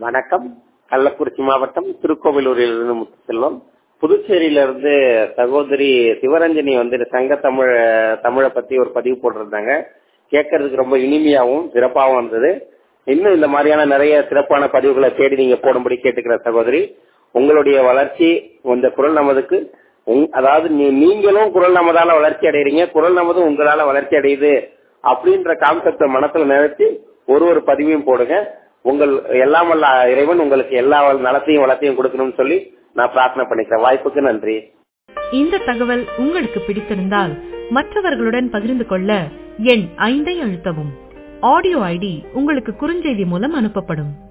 வணக்கம் கள்ளக்குறிச்சி மாவட்டம் திருக்கோவிலூரிலிருந்து முத்துசெல்வம் புதுச்சேரியிலிருந்து சகோதரி சிவரஞ்சனி வந்து சங்க தமிழ தமிழை பத்தி ஒரு பதிவு போட்டிருந்தாங்க கேட்கறதுக்கு ரொம்ப இனிமையாகவும் சிறப்பாகவும் இருந்தது இன்னும் இந்த மாதிரியான நிறைய சிறப்பான பதிவுகளை தேடி நீங்க போடும்படி கேட்டுக்கிற சகோதரி உங்களுடைய வளர்ச்சி இந்த குரல் நமதுக்கு உங்- அதாவது நீ- நீங்களும் குரல் நமதால வளர்ச்சி அடைகிறீங்க குரல் நமதும் உங்களால வளர்ச்சி அடையுது அப்படின்ற கான்செப்ட மனசுல நினைச்சு ஒரு ஒரு பதிவையும் போடுங்க உங்கள் எல்லாம் வல்ல இறைவன் உங்களுக்கு எல்லா நலத்தையும் வளத்தையும் கொடுக்கணும்னு சொல்லி நான் பிரார்த்தனை பண்ணிக்கிறேன் வாய்ப்புக்கு நன்றி இந்த தகவல் உங்களுக்கு பிடித்திருந்தால் மற்றவர்களுடன் பகிர்ந்து கொள்ள எண் ஐந்தை அழுத்தவும் ஆடியோ ஐடி உங்களுக்கு குறுஞ்செய்தி மூலம் அனுப்பப்படும்